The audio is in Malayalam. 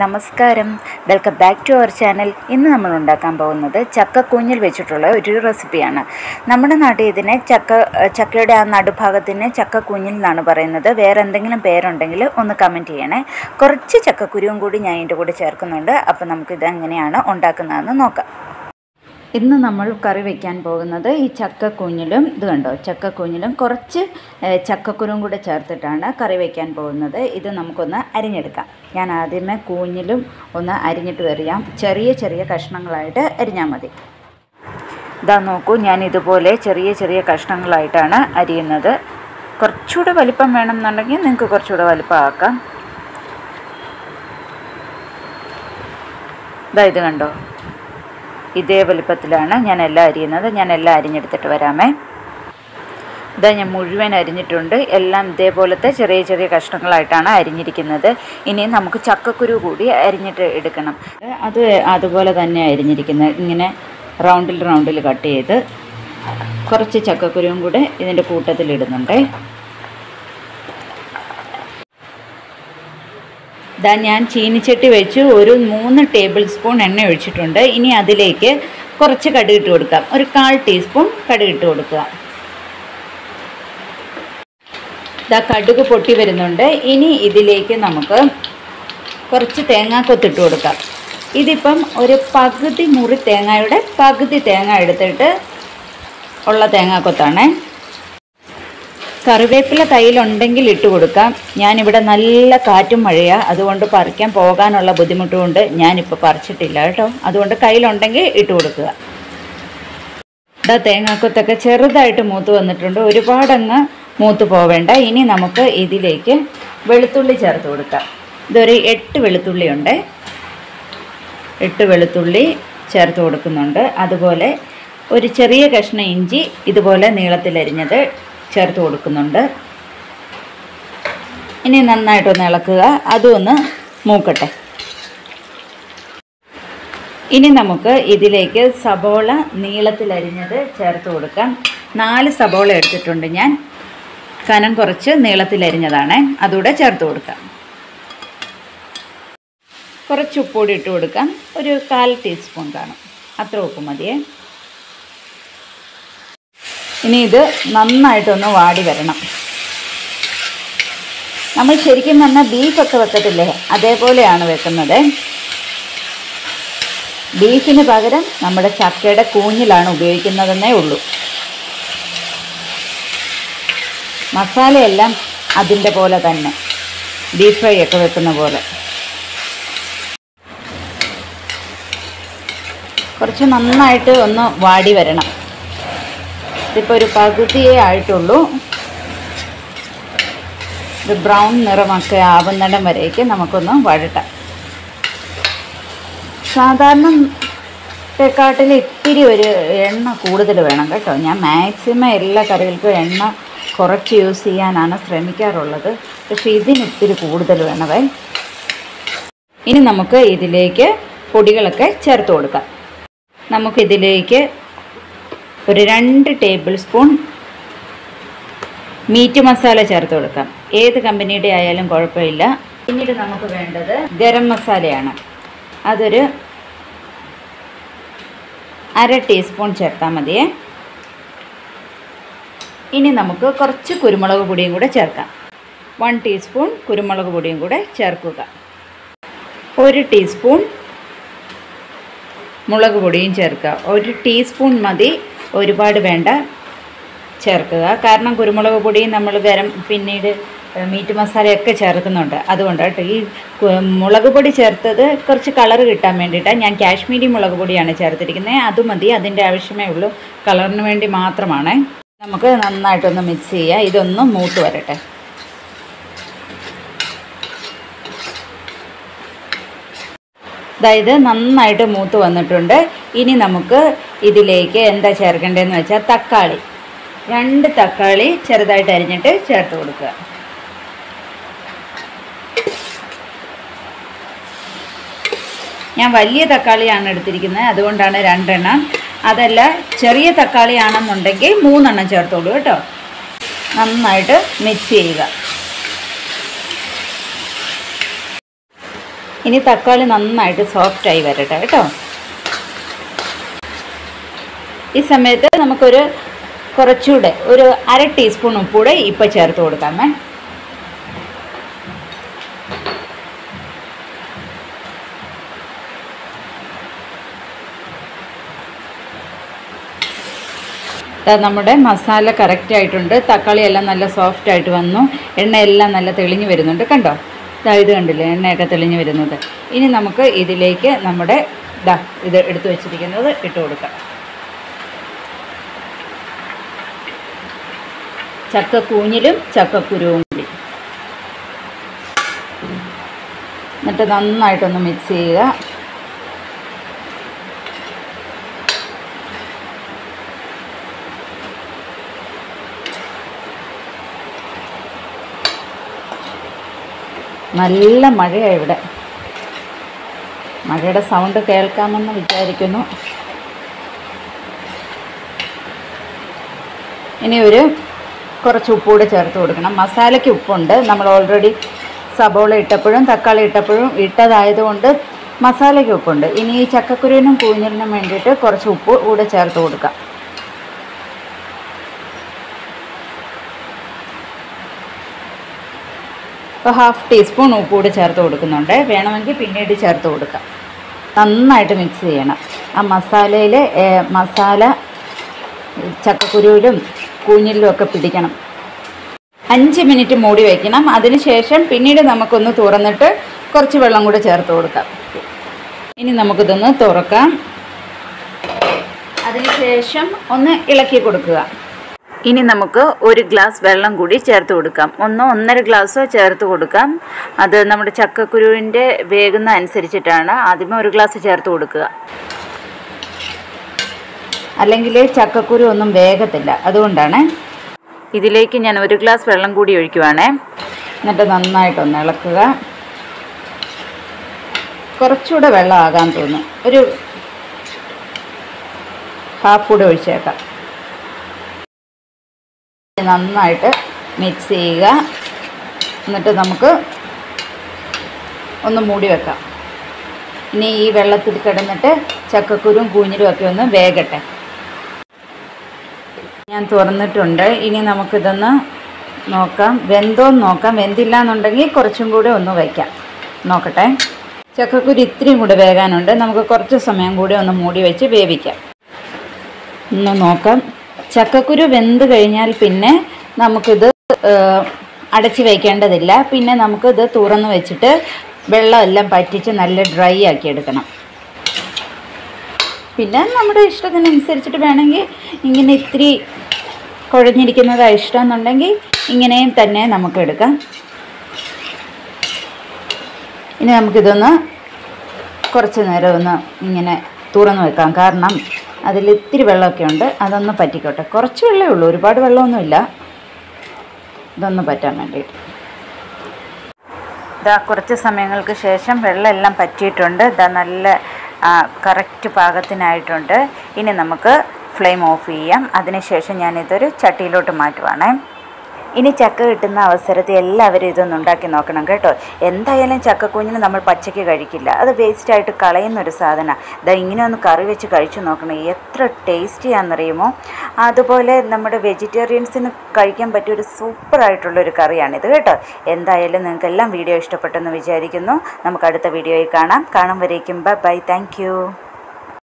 നമസ്കാരം welcome back to our channel ഇന്ന് നമ്മൾ ഉണ്ടാക്കാൻ പോകുന്നത് ചക്കക്കൂഞ്ഞിൽ വെച്ചിട്ടുള്ള ഒരു റെസിപ്പിയാണ് നമ്മുടെ നാട്ടിൽ ഇതിനെ ചക്ക ചക്കയുടെ ആ നടുഭാഗത്തിന് ചക്കക്കൂഞ്ഞിൽ എന്നാണ് പറയുന്നത് വേറെ എന്തെങ്കിലും പേരുണ്ടെങ്കിൽ ഒന്ന് കമൻറ്റ് ചെയ്യണേ കുറച്ച് ചക്കക്കുരുവും കൂടി ഞാൻ ഇതിൻ്റെ കൂടെ ചേർക്കുന്നുണ്ട് അപ്പോൾ നമുക്കിത് എങ്ങനെയാണ് ഉണ്ടാക്കുന്നതെന്ന് നോക്കാം ഇന്ന് നമ്മൾ കറി വയ്ക്കാൻ പോകുന്നത് ഈ ചക്കക്കുഞ്ഞിലും ഇത് കണ്ടോ ചക്കക്കുഞ്ഞിലും കുറച്ച് ഏഹ്, ചക്കക്കുരും കൂടെ ചേർത്തിട്ടാണ് കറി വയ്ക്കാൻ പോകുന്നത് ഇത് നമുക്കൊന്ന് അരിഞ്ഞെടുക്കാം ഞാൻ ആദ്യമേ കൂഞ്ഞിലും ഒന്ന് അരിഞ്ഞിട്ട് വരികയാം ചെറിയ ചെറിയ കഷ്ണങ്ങളായിട്ട് അരിഞ്ഞാൽ മതി ഇതാ നോക്കൂ ഞാൻ ഇതുപോലെ ചെറിയ ചെറിയ കഷ്ണങ്ങളായിട്ടാണ് അരിയുന്നത് കുറച്ചുകൂടെ വലിപ്പം വേണമെന്നുണ്ടെങ്കിൽ നിങ്ങൾക്ക് കുറച്ചുകൂടെ വലിപ്പം ആക്കാം ഇതാ ഇത് കണ്ടോ ഇതേ വലുപ്പത്തിലാണ് ഞാൻ എല്ലാം അരിയുന്നത് ഞാൻ എല്ലാം അരിഞ്ഞെടുത്തിട്ട് വരാമേ ഇതാ ഞാൻ മുഴുവൻ അരിഞ്ഞിട്ടുണ്ട് എല്ലാം ഇതേപോലത്തെ ചെറിയ ചെറിയ കഷ്ണങ്ങളായിട്ടാണ് അരിഞ്ഞിരിക്കുന്നത് ഇനി നമുക്ക് ചക്കക്കുരു കൂടി അരിഞ്ഞിട്ട് എടുക്കണം അത് അതുപോലെ തന്നെ അരിഞ്ഞിരിക്കുന്നത് ഇങ്ങനെ റൗണ്ടിൽ റൗണ്ടിൽ കട്ട് ചെയ്ത് കുറച്ച് ചക്കക്കുരുവും കൂടെ ഇതിൻ്റെ കൂട്ടത്തിൽ ഇടുന്നുണ്ടേ ഇതാ ഞാൻ ചീനിച്ചട്ടി വെച്ച് ഒരു മൂന്ന് ടേബിൾ സ്പൂൺ എണ്ണ ഒഴിച്ചിട്ടുണ്ട് ഇനി അതിലേക്ക് കുറച്ച് കടുകിട്ട് കൊടുക്കാം ഒരു കാൽ ടീസ്പൂൺ കടുകിട്ട് കൊടുക്കുക ഇതാ കടുക് പൊട്ടി വരുന്നുണ്ട് ഇനി ഇതിലേക്ക് നമുക്ക് കുറച്ച് തേങ്ങാക്കൊത്തിട്ട് കൊടുക്കാം ഇതിപ്പം ഒരു പകുതി മുറി തേങ്ങയുടെ പകുതി തേങ്ങ എടുത്തിട്ട് ഉള്ള തേങ്ങാക്കൊത്താണേ കറിവേപ്പില കയ്യിലുണ്ടെങ്കിൽ ഇട്ട് കൊടുക്കാം ഞാനിവിടെ നല്ല കാറ്റും മഴയാണ് അതുകൊണ്ട് പറിക്കാൻ പോകാനുള്ള ബുദ്ധിമുട്ടുകൊണ്ട് ഞാനിപ്പോൾ പറിച്ചിട്ടില്ല കേട്ടോ അതുകൊണ്ട് കയ്യിലുണ്ടെങ്കിൽ ഇട്ട് കൊടുക്കുക ഇതാ തേങ്ങാക്കൊത്തൊക്കെ ചെറുതായിട്ട് മൂത്ത് വന്നിട്ടുണ്ട് ഒരുപാടങ്ങ് മൂത്ത് പോവേണ്ട ഇനി നമുക്ക് ഇതിലേക്ക് വെളുത്തുള്ളി ചേർത്ത് കൊടുക്കാം ഇതൊരു എട്ട് വെളുത്തുള്ളി ഉണ്ട് എട്ട് വെളുത്തുള്ളി ചേർത്ത് കൊടുക്കുന്നുണ്ട് അതുപോലെ ഒരു ചെറിയ കഷ്ണം ഇഞ്ചി ഇതുപോലെ നീളത്തിലരിഞ്ഞത് ചേർത്ത് കൊടുക്കുന്നുണ്ട് ഇനി നന്നായിട്ടൊന്ന് ഇളക്കുക അതും ഒന്ന് മൂക്കട്ടെ ഇനി നമുക്ക് ഇതിലേക്ക് സബോള നീളത്തിലരിഞ്ഞത് ചേർത്ത് കൊടുക്കാം നാല് സബോള എടുത്തിട്ടുണ്ട് ഞാൻ കനം കുറച്ച് നീളത്തിലരിഞ്ഞതാണ് അതുകൂടെ ചേർത്ത് കൊടുക്കാം കുറച്ച് ഉപ്പുകൂടി ഇട്ട് കൊടുക്കാം ഒരു കാൽ ടീസ്പൂൺ കാണും അത്ര ഉപ്പ് മതിയേ ഇനി ഇത് നന്നായിട്ടൊന്ന് വാടി വരണം നമ്മൾ ശരിക്കും പറഞ്ഞാൽ ബീഫൊക്കെ വെക്കത്തില്ലേ അതേപോലെയാണ് വെക്കുന്നത് ബീഫിന് പകരം നമ്മുടെ ചക്കയുടെ കൂഞ്ഞിലാണ് ഉപയോഗിക്കുന്നതെന്നേ ഉള്ളൂ മസാലയെല്ലാം അതിൻ്റെ പോലെ തന്നെ ബീഫ് ഫ്രൈ ഒക്കെ വെക്കുന്ന പോലെ കുറച്ച് നന്നായിട്ട് ഒന്ന് വാടി വരണം ഇതിപ്പോൾ ഒരു പകുതിയേ ആയിട്ടുള്ളൂ ഇത് ബ്രൗൺ നിറമൊക്കെ ആവുന്നിടം വരേക്ക് നമുക്കൊന്ന് വഴട്ടാം സാധാരണ ത്തെക്കാട്ടിൽ ഇത്തിരി ഒരു എണ്ണ കൂടുതൽ വേണം കേട്ടോ ഞാൻ മാക്സിമം എല്ലാ കറികൾക്കും എണ്ണ കുറച്ച് യൂസ് ചെയ്യാനാണ് ശ്രമിക്കാറുള്ളത് പക്ഷേ ഇതിന് ഇത്തിരി കൂടുതൽ വേണവേ ഇനി നമുക്ക് ഇതിലേക്ക് പൊടികളൊക്കെ ചേർത്ത് കൊടുക്കാം നമുക്കിതിലേക്ക് ഒരു രണ്ട് ടേബിൾ സ്പൂൺ മീറ്റ് മസാല ചേർത്ത് കൊടുക്കാം ഏത് കമ്പനിയുടെ ആയാലും കുഴപ്പമില്ല പിന്നീട് നമുക്ക് വേണ്ടത് ഗരം മസാലയാണ് അതൊരു അര ടീസ്പൂൺ ചേർത്താൽ മതിയേ ഇനി നമുക്ക് കുറച്ച് കുരുമുളക് പൊടിയും കൂടെ ചേർക്കാം വൺ ടീസ്പൂൺ കുരുമുളക് പൊടിയും കൂടെ ചേർക്കുക ഒരു ടീസ്പൂൺ മുളക് പൊടിയും ചേർക്കുക ഒരു ടീസ്പൂൺ മതി ഒരുപാട് വേണ്ട ചേർക്കുക കാരണം കുരുമുളക് പൊടി നമ്മൾ ഗരം പിന്നീട് ഏഹ്, മീറ്റ് മസാലയൊക്കെ ചേർക്കുന്നുണ്ട് അതുകൊണ്ട് കേട്ടോ ഈ കു- മുളക് പൊടി ചേർത്തത് കുറച്ച് കളർ കിട്ടാൻ വേണ്ടിയിട്ടാണ് ഞാൻ കാശ്മീരി മുളക് പൊടിയാണ് ചേർത്തിരിക്കുന്നത് അത് മതി അതിൻ്റെ ആവശ്യമേ ഉള്ളൂ കളറിന് വേണ്ടി മാത്രമാണ് നമുക്ക് നന്നായിട്ടൊന്ന് മിക്സ് ചെയ്യുക ഇതൊന്ന് മൂത്ത് വരട്ടെ അതായത് നന്നായിട്ട് മൂത്ത് വന്നിട്ടുണ്ട് ഇനി നമുക്ക് ഇതിലേക്ക് എന്താ ചേർക്കേണ്ടതെന്ന് വെച്ചാൽ തക്കാളി രണ്ട് തക്കാളി ചെറുതായിട്ട് അരിഞ്ഞിട്ട് ചേർത്ത് കൊടുക്കുക ഞാൻ വലിയ തക്കാളിയാണ് എടുത്തിരിക്കുന്നത് അതുകൊണ്ടാണ് രണ്ടെണ്ണം അതല്ല ചെറിയ തക്കാളിയാണെന്നുണ്ടെങ്കിൽ മൂന്നെണ്ണം ചേർത്തോളൂ കേട്ടോ നന്നായിട്ട് മിക്സ് ചെയ്യുക ഇനി തക്കാളി നന്നായിട്ട് സോഫ്റ്റായി വരട്ടെ കേട്ടോ ഈ സമയത്ത് നമുക്കൊരു കുറച്ചുകൂടെ ഒരു അര ടീസ്പൂൺ ഉപ്പൂടെ ഇപ്പം ചേർത്ത് കൊടുക്കാമേ ദാ നമ്മുടെ മസാല കറക്റ്റ് ആയിട്ടുണ്ട് തക്കാളി എല്ലാം നല്ല സോഫ്റ്റ് ആയിട്ട് വന്നു എണ്ണയെല്ലാം നല്ല തെളിഞ്ഞു വരുന്നുണ്ട് കണ്ടോ ദാ ഇത് കണ്ടില്ലേ എണ്ണയൊക്കെ തെളിഞ്ഞു വരുന്നത് ഇനി നമുക്ക് ഇതിലേക്ക് നമ്മുടെ ദാ ഇത് എടുത്തു വെച്ചിരിക്കുന്നത് ഇട്ട് കൊടുക്കാം ചക്കക്കൂഞ്ഞിലും ചക്കക്കുരുവും കൂടി എന്നിട്ട് നന്നായിട്ടൊന്ന് മിക്സ് ചെയ്യുക നല്ല മഴയാണ് ഇവിടെ മഴയുടെ സൗണ്ട് കേൾക്കാമെന്ന് വിചാരിക്കുന്നു ഇനി ഒരു കുറച്ച് ഉപ്പൂടെ ചേർത്ത് കൊടുക്കണം മസാലയ്ക്ക് ഉപ്പുണ്ട് നമ്മൾ ഓൾറെഡി സബോള ഇട്ടപ്പോഴും തക്കാളി ഇട്ടപ്പോഴും ഇട്ടതായതുകൊണ്ട് മസാലയ്ക്ക് ഉപ്പുണ്ട് ഇനി ഈ ചക്കക്കുരുവിനും കൂഞ്ഞലിനും വേണ്ടിയിട്ട് കുറച്ച് ഉപ്പ് കൂടെ ചേർത്ത് കൊടുക്കാം ഇപ്പോൾ ഹാഫ് ടീസ്പൂൺ ഉപ്പ് കൂടി ചേർത്ത് കൊടുക്കുന്നുണ്ട് വേണമെങ്കിൽ പിന്നീട് ചേർത്ത് കൊടുക്കാം നന്നായിട്ട് മിക്സ് ചെയ്യണം ആ മസാലയിൽ മസാല ചക്കക്കുരുവിലും കൂഞ്ഞിലും ഒക്കെ പിടിക്കണം അഞ്ച് മിനിറ്റ് മൂടി വയ്ക്കണം അതിനുശേഷം പിന്നീട് നമുക്കൊന്ന് തുറന്നിട്ട് കുറച്ച് വെള്ളം കൂടി ചേർത്ത് കൊടുക്കാം ഇനി നമുക്കിതൊന്ന് തുറക്കാം അതിനുശേഷം ഒന്ന് ഇളക്കി കൊടുക്കുക ഇനി നമുക്ക് ഒരു ഗ്ലാസ് വെള്ളം കൂടി ചേർത്ത് കൊടുക്കാം ഒന്നോ ഒന്നര ഗ്ലാസ്സോ ചേർത്ത് കൊടുക്കാം അത് നമ്മുടെ ചക്കക്കുരുവിൻ്റെ വേകുന്ന അനുസരിച്ചിട്ടാണ് ആദ്യമേ ഒരു ഗ്ലാസ് ചേർത്ത് കൊടുക്കുക അല്ലെങ്കിൽ ചക്കക്കുരു ഒന്നും വേഗത്തില്ല അതുകൊണ്ടാണ് ഇതിലേക്ക് ഞാൻ ഒരു ഗ്ലാസ് വെള്ളം കൂടി ഒഴിക്കുവാണേ എന്നിട്ട് നന്നായിട്ടൊന്ന് ഇളക്കുക കുറച്ചുകൂടെ വെള്ളം ആകാൻ തോന്നും ഒരു ഹാഫ് കൂടെ ഒഴിച്ചേക്കാം നന്നായിട്ട് മിക്സ് ചെയ്യുക എന്നിട്ട് നമുക്ക് ഒന്ന് മൂടി വെക്കാം ഇനി ഈ വെള്ളത്തിൽ കിടന്നിട്ട് ചക്കക്കുരും കൂഞ്ഞിലും ഒക്കെ ഒന്ന് വേഗട്ടെ ഞാൻ തുറന്നിട്ടുണ്ട് ഇനി നമുക്കിതൊന്ന് നോക്കാം വെന്തോന്ന് നോക്കാം വെന്തില്ല എന്നുണ്ടെങ്കിൽ കുറച്ചും കൂടെ ഒന്ന് വയ്ക്കാം നോക്കട്ടെ ചക്കക്കുരു ഇത്രയും കൂടെ വേകാനുണ്ട് നമുക്ക് കുറച്ച് സമയം കൂടി ഒന്ന് മൂടി വെച്ച് വേവിക്കാം ഒന്ന് നോക്കാം ചക്കക്കുരു വെന്ത് കഴിഞ്ഞാൽ പിന്നെ നമുക്കിത് അടച്ച് വയ്ക്കേണ്ടതില്ല പിന്നെ നമുക്കിത് തുറന്ന് വെച്ചിട്ട് വെള്ളമെല്ലാം പറ്റിച്ച് നല്ല ഡ്രൈ ആക്കി എടുക്കണം പിന്നെ നമ്മുടെ ഇഷ്ടത്തിനനുസരിച്ചിട്ട് വേണമെങ്കിൽ ഇങ്ങനെ ഇത്തിരി കുഴഞ്ഞിരിക്കുന്നതാണ് ഇഷ്ടം എന്നുണ്ടെങ്കിൽ ഇങ്ങനെയും തന്നെ നമുക്ക് എടുക്കാം ഇനി നമുക്കിതൊന്ന് കുറച്ച് നേരം ഒന്ന് ഇങ്ങനെ തുറന്ന് വെക്കാം കാരണം അതിൽ ഇത്തിരി വെള്ളമൊക്കെ ഉണ്ട് അതൊന്ന് പറ്റിക്കോട്ടെ കുറച്ച് വെള്ളമേ ഉള്ളൂ ഒരുപാട് വെള്ളമൊന്നുമില്ല ഇതൊന്ന് പറ്റാൻ വേണ്ടിയിട്ട് ഇതാ കുറച്ച് സമയങ്ങൾക്ക് ശേഷം വെള്ളമെല്ലാം പറ്റിയിട്ടുണ്ട് ഇതാ നല്ല കറക്റ്റ് പാകത്തിനായിട്ടുണ്ട് ഇനി നമുക്ക് ഫ്ലെയിം ഓഫ് ചെയ്യാം അതിനുശേഷം ഞാനിതൊരു ചട്ടിയിലോട്ട് മാറ്റുവാണേ ഇനി ചക്ക കിട്ടുന്ന അവസരത്തിൽ എല്ലാവരും ഇതൊന്ന് ഉണ്ടാക്കി നോക്കണം കേട്ടോ എന്തായാലും ചക്കക്കുഞ്ഞിന് നമ്മൾ പച്ചയ്ക്ക് കഴിക്കില്ല അത് വേസ്റ്റായിട്ട് കളയുന്ന ഒരു സാധനമാണ് ഇതാ ഇങ്ങനെ ഒന്ന് കറി വെച്ച് കഴിച്ചു നോക്കണം എത്ര ടേസ്റ്റിയാണെന്നറിയുമോ അതുപോലെ നമ്മുടെ വെജിറ്റേറിയൻസിന് കഴിക്കാൻ പറ്റിയ ഒരു സൂപ്പറായിട്ടുള്ളൊരു കറിയാണിത് കേട്ടോ എന്തായാലും നിങ്ങൾക്ക് എല്ലാം വീഡിയോ ഇഷ്ടപ്പെട്ടെന്ന് വിചാരിക്കുന്നു നമുക്ക് അടുത്ത വീഡിയോയിൽ കാണാം കാണും വരേക്കും ബൈ ബൈ താങ്ക്